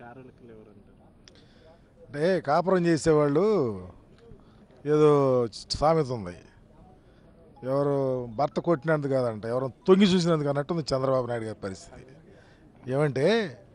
కారణకులు ఎవరంటారు అంటే కాపురం చేసేవాళ్ళు ఏదో సామెత ఉంది ఎవరు భర్త కొట్టినందుకు కాదంట ఎవరు తొంగి చూసినందుకు అన్నట్టుంది చంద్రబాబు నాయుడు గారి పరిస్థితి ఏమంటే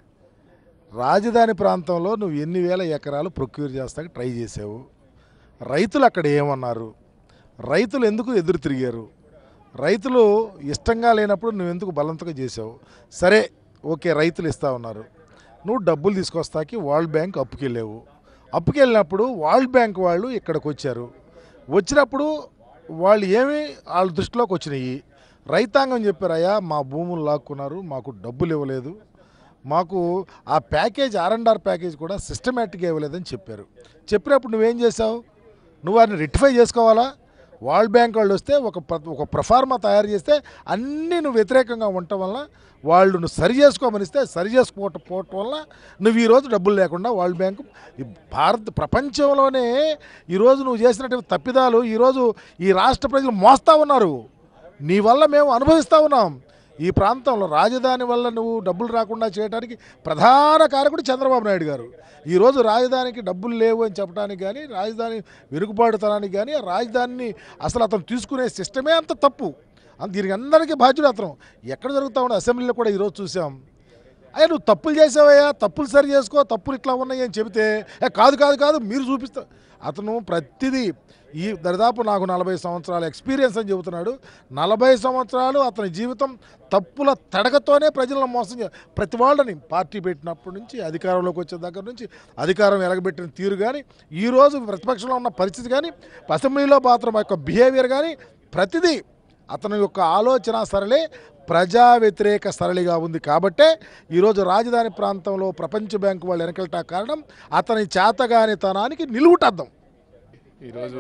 రాజధాని ప్రాంతంలో నువ్వు ఎన్ని వేల ఎకరాలు ప్రొక్యూర్ చేస్తాక ట్రై చేసావు రైతులు అక్కడ ఏమన్నారు రైతులు ఎందుకు ఎదురు తిరిగారు రైతులు ఇష్టంగా లేనప్పుడు నువ్వు ఎందుకు బలవంతంగా చేసావు సరే ఓకే రైతులు ఇస్తా ఉన్నారు నువ్వు డబ్బులు తీసుకొస్తాకి వరల్డ్ బ్యాంక్ అప్పుకెళ్ళావు అప్పుకెళ్ళినప్పుడు వరల్డ్ బ్యాంక్ వాళ్ళు ఇక్కడికి వచ్చారు వచ్చినప్పుడు వాళ్ళు ఏమి వాళ్ళ దృష్టిలోకి వచ్చినాయి రైతాంగం చెప్పారయ్యా మా భూములు లాక్కున్నారు మాకు డబ్బులు ఇవ్వలేదు మాకు ఆ package R and R package కూడా సిస్టమేటిక్గా ఇవ్వలేదని చెప్పారు చెప్పినప్పుడు నువ్వేం చేసావు నువ్వు వారిని రెక్టిఫై చేసుకోవాలా వరల్డ్ బ్యాంక్ వాళ్ళు వస్తే ఒక ప్ర- ఒక ప్రఫార్మా తయారు చేస్తే అన్నీ నువ్వు వ్యతిరేకంగా ఉండటం వల్ల వాళ్ళు నువ్వు సరి చేసుకోమని ఇస్తే సరి చేసుకోవటం పోవటం వల్ల నువ్వు ఈరోజు డబ్బులు లేకుండా వరల్డ్ బ్యాంకు ఈ భారత ప్రపంచంలోనే ఈరోజు నువ్వు చేసినటువంటి తప్పిదాలు ఈరోజు ఈ రాష్ట్ర ప్రజలు మోస్తా ఉన్నారు నీ వల్ల మేము అనుభవిస్తూ ఉన్నాం ఈ ప్రాంతంలో రాజధాని వల్ల నువ్వు డబ్బులు రాకుండా చేయడానికి ప్రధాన కారకుడు చంద్రబాబు నాయుడు గారు ఈరోజు రాజధానికి డబ్బులు లేవు అని చెప్పడానికి కానీ రాజధాని వెనుకబాటుతనానికి కానీ ఆ రాజధానిని అసలు అతను తీసుకునే సిస్టమే అంత తప్పు అంత దీనికి అందరికీ బాధ్యుడు అతను ఎక్కడ జరుగుతూ ఉండే అసెంబ్లీలో కూడా ఈరోజు చూసాం అయ్యా నువ్వు తప్పులు చేసావయ్యా తప్పులు సరి చేసుకో తప్పులు ఇట్లా ఉన్నాయి అని చెబితే "ఏ, కాదు కాదు కాదు మీరు చూపిస్తా అతను ప్రతిదీ ఈ దరిదాపు నాకు నలభై సంవత్సరాల ఎక్స్పీరియన్స్ అని చెబుతున్నాడు నలభై సంవత్సరాలు అతని జీవితం తప్పుల తడకతోనే ప్రజలను మోసం చే ప్రతి వాళ్ళని పార్టీ పెట్టినప్పటి నుంచి అధికారంలోకి వచ్చే దగ్గర నుంచి అధికారం ఎలగబెట్టిన తీరు కానీ ఈరోజు ప్రతిపక్షంలో ఉన్న పరిస్థితి కానీ అసెంబ్లీలో మాత్రం యొక్క బిహేవియర్ కానీ ప్రతిదీ అతని యొక్క ఆలోచన సరళి ప్రజా వ్యతిరేక సరళిగా ఉంది కాబట్టే ఈరోజు రాజధాని ప్రాంతంలో ప్రపంచ బ్యాంకు వాళ్ళు వెనకెళ్ళటా కారణం అతని చేతగానితనానికి నిలువుటద్దం ఈరోజు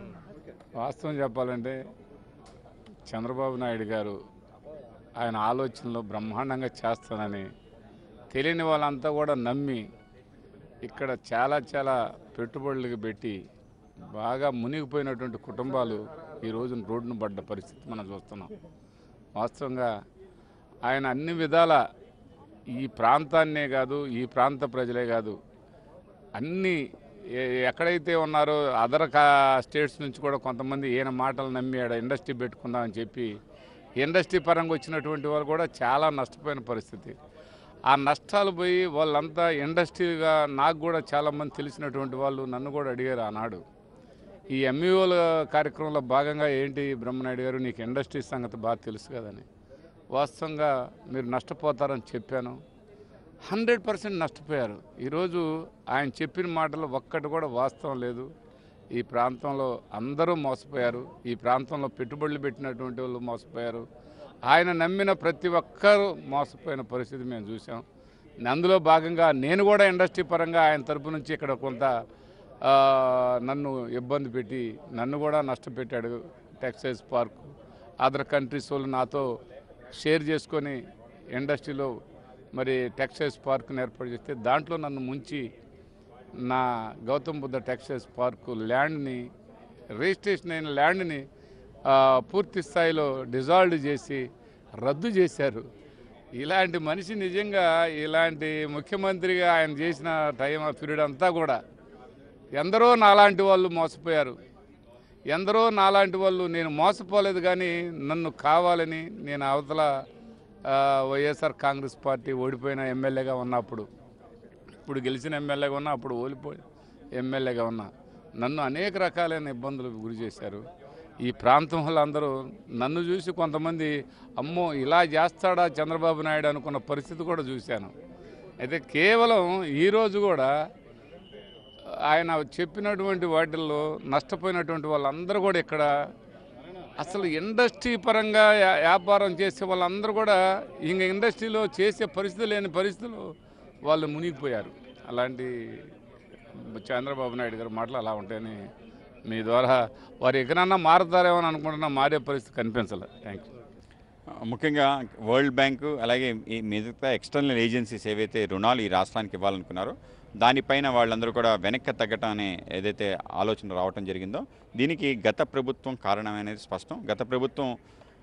వాస్తవం చెప్పాలంటే చంద్రబాబు నాయుడు గారు ఆయన ఆలోచనలో బ్రహ్మాండంగా చేస్తానని తెలియని వాళ్ళంతా కూడా నమ్మి ఇక్కడ చాలా చాలా పెట్టుబడులకు పెట్టి బాగా మునిగిపోయినటువంటి కుటుంబాలు ఈ రోజు రోడ్డును పడ్డ పరిస్థితి మనం చూస్తున్నాం వాస్తవంగా ఆయన అన్ని విధాల ఈ ప్రాంతాన్నే కాదు ఈ ప్రాంత ప్రజలే కాదు అన్ని ఏ- ఎక్కడైతే ఉన్నారో అదర్ కా స్టేట్స్ నుంచి కూడా కొంతమంది ఈయన మాటలు నమ్మి ఆడ ఇండస్ట్రీ పెట్టుకుందామని చెప్పి ఇండస్ట్రీ పరంగా వచ్చినటువంటి వాళ్ళు కూడా చాలా నష్టపోయిన పరిస్థితి ఆ నష్టాలు పోయి వాళ్ళంతా ఇండస్ట్రీగా నాకు కూడా చాలామంది తెలిసినటువంటి వాళ్ళు నన్ను కూడా అడిగారు ఆనాడు ఈ ఎంఈఓల కార్యక్రమంలో భాగంగా ఏంటి బ్రహ్మనాయుడు గారు నీకు ఇండస్ట్రీ సంగతి బాగా తెలుసు కదని వాస్తవంగా మీరు నష్టపోతారని చెప్పాను హండ్రెడ్ పర్సెంట్ నష్టపోయారు ఈరోజు ఆయన చెప్పిన మాటలు ఒక్కటి కూడా వాస్తవం లేదు ఈ ప్రాంతంలో అందరూ మోసపోయారు ఈ ప్రాంతంలో పెట్టుబడులు పెట్టినటువంటి వాళ్ళు మోసపోయారు ఆయన నమ్మిన ప్రతి ఒక్కరూ మోసపోయిన పరిస్థితి మేము చూసాం అందులో భాగంగా నేను కూడా ఇండస్ట్రీ పరంగా ఆయన తరపు నుంచి ఇక్కడ కొంత ఆ, నన్ను ఇబ్బంది పెట్టి నన్ను కూడా నష్టపెట్టాడు టెక్స్టైల్స్ పార్క్ అదర్ కంట్రీస్ వాళ్ళు నాతో షేర్ చేసుకొని ఇండస్ట్రీలో మరి టెక్స్టైల్స్ పార్క్ని ఏర్పాటు చేస్తే దాంట్లో నన్ను ముంచి నా గౌతమ్ బుద్ధ టెక్స్టైల్స్ పార్కు ల్యాండ్ని రిజిస్ట్రేషన్ అయిన ల్యాండ్ని ఆ, పూర్తి స్థాయిలో డిజాల్వ్ చేసి రద్దు చేశారు ఇలాంటి మనిషి నిజంగా ఇలాంటి ముఖ్యమంత్రిగా ఆయన చేసిన టైం ఆ పీరియడ్ అంతా కూడా ఎందరో నాలాంటి వాళ్ళు మోసపోయారు ఎందరో నాలాంటి వాళ్ళు నేను మోసపోలేదు కానీ నన్ను కావాలని నేను అవతల ఆ, వైఎస్ఆర్ కాంగ్రెస్ పార్టీ ఓడిపోయిన ఎమ్మెల్యేగా ఉన్నప్పుడు ఇప్పుడు గెలిచిన ఎమ్మెల్యేగా ఉన్నా అప్పుడు ఓడిపోయి ఎమ్మెల్యేగా ఉన్నా నన్ను అనేక రకాలైన ఇబ్బందులకు గురి చేశారు ఈ ప్రాంతం వాళ్ళందరూ నన్ను చూసి కొంతమంది అమ్మో ఇలా చేస్తాడా చంద్రబాబు నాయుడు అనుకున్న పరిస్థితి కూడా చూశాను అయితే కేవలం ఈరోజు కూడా ఆయన చెప్పినటువంటి వాటిల్లో నష్టపోయినటువంటి వాళ్ళందరూ కూడా ఇక్కడ అసలు ఇండస్ట్రీ పరంగా వ్యా- వ్యాపారం చేసే వాళ్ళందరూ కూడా ఇంక ఇండస్ట్రీలో చేసే పరిస్థితి లేని పరిస్థితులు వాళ్ళు మునిగిపోయారు అలాంటి చంద్రబాబు నాయుడు గారి మాటలు అలా ఉంటాయని మీ ద్వారా వారు ఎక్కడన్నా మారుతారేమో అని అనుకుంటున్నా మారే పరిస్థితి కనిపించలే థ్యాంక్ యూ ముఖ్యంగా వరల్డ్ బ్యాంకు అలాగే ఈ మిగతా ఎక్స్టర్నల్ ఏజెన్సీస్ ఏవైతే రుణాలు ఈ రాష్ట్రానికి ఇవ్వాలనుకున్నారో దానిపైన వాళ్ళందరూ కూడా వెనక్కి తగ్గటం అనే ఏదైతే ఆలోచన రావటం జరిగిందో దీనికి గత ప్రభుత్వం కారణం అనేది స్పష్టం గత ప్రభుత్వం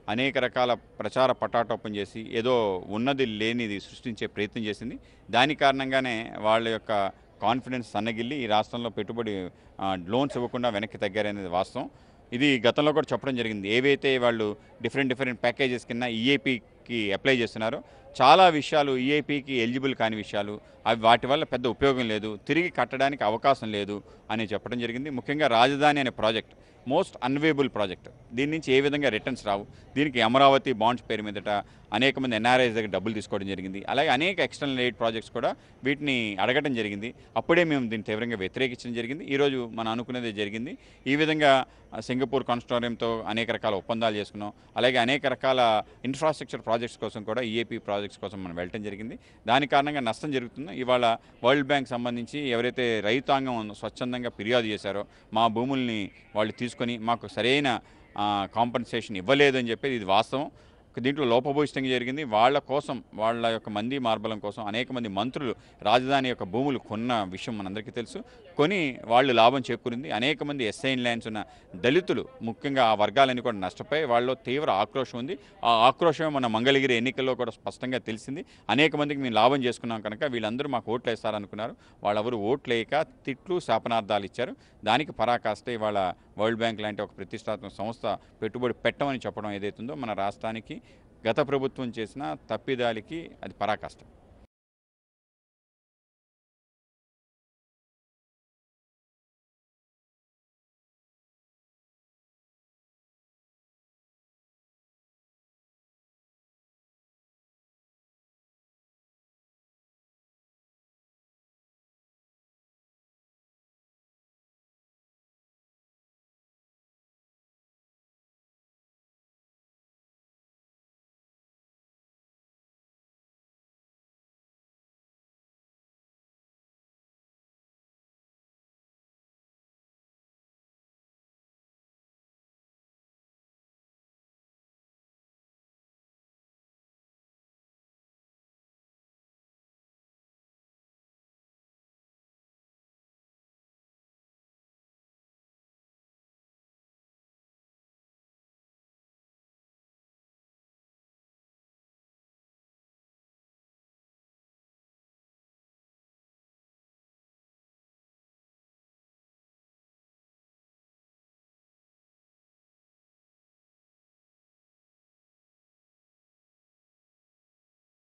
అనేక రకాల ప్రచార పటాటోపం చేసి ఏదో ఉన్నది లేనిది సృష్టించే ప్రయత్నం చేసింది దాని కారణంగానే వాళ్ళ యొక్క కాన్ఫిడెన్స్ సన్నగిల్లి ఈ రాష్ట్రంలో పెట్టుబడి ఆ, లోన్స్ ఇవ్వకుండా వెనక్కి తగ్గారనేది వాస్తవం ఇది గతంలో కూడా చెప్పడం జరిగింది ఏవైతే వాళ్ళు డిఫరెంట్ డిఫరెంట్ ప్యాకేజెస్ కింద ఈఏపీకి అప్లై చేస్తున్నారో చాలా విషయాలు ఈఏపీకి ఎలిజిబుల్ కాని విషయాలు అవి వాటి వల్ల పెద్ద ఉపయోగం లేదు తిరిగి కట్టడానికి అవకాశం లేదు అని చెప్పడం జరిగింది ముఖ్యంగా రాజధాని అనే ప్రాజెక్ట్ మోస్ట్ అన్వేబుల్ ప్రాజెక్ట్ దీని నుంచి ఏ విధంగా రిటర్న్స్ రావు దీనికి అమరావతి బాండ్స్ పేరు మీదట అనేక మంది ఎన్ఆర్ఐస్ దగ్గర డబ్బులు తీసుకోవడం జరిగింది అలాగే అనేక ఎక్స్టర్నల్ ఎయిడ్ ప్రాజెక్ట్స్ కూడా వీటిని అడగడం జరిగింది అప్పుడే మేము దీన్ని తీవ్రంగా వ్యతిరేకించడం జరిగింది ఈరోజు మనం అనుకున్నదే జరిగింది ఈ విధంగా ఆ, సింగపూర్ కాన్స్టోరియంతో అనేక రకాల ఒప్పందాలు చేసుకున్నాం అలాగే అనేక రకాల ఇన్ఫ్రాస్ట్రక్చర్ ప్రాజెక్ట్స్ కోసం కూడా ఈఏపీ ప్రాజెక్ట్స్ కోసం మనం వెళ్ళటం జరిగింది దాని కారణంగా నష్టం జరుగుతుంది ఇవాళ వరల్డ్ బ్యాంక్ సంబంధించి ఎవరైతే రైతాంగం స్వచ్ఛందంగా ఫిర్యాదు చేశారో మా భూముల్ని వాళ్ళు తీసుకొని మాకు సరైన కాంపన్సేషన్ ఇవ్వలేదు అని చెప్పేది ఇది వాస్తవం దీంట్లో లోపభూయిష్టంగా జరిగింది వాళ్ళ కోసం వాళ్ళ యొక్క మంది మార్బలం కోసం అనేక మంది మంత్రులు రాజధాని యొక్క భూములు కొన్న విషయం మనందరికీ తెలుసు కొని వాళ్ళు లాభం చేకూరింది అనేక మంది ఎస్ఐన్ ల్యాండ్స్ ఉన్న దళితులు ముఖ్యంగా ఆ వర్గాలన్నీ కూడా నష్టపోయి వాళ్ళలో తీవ్ర ఆక్రోశం ఉంది ఆ ఆక్రోశం మన మంగళగిరి ఎన్నికల్లో కూడా స్పష్టంగా తెలిసింది అనేక మందికి మేము లాభం చేసుకున్నాం కనుక వీళ్ళందరూ మాకు ఓట్లు వేస్తారనుకున్నారు వాళ్ళెవరు ఓట్లు వేయక తిట్లు శాపనార్థాలు ఇచ్చారు దానికి పరాకాష్ట ఇవాళ వరల్డ్ బ్యాంక్ లాంటి ఒక ప్రతిష్టాత్మక సంస్థ పెట్టుబడి పెట్టమని చెప్పడం ఏదైతుందో మన రాష్ట్రానికి గత ప్రభుత్వం చేసిన తప్పిదాలకి అది పరాకాష్ట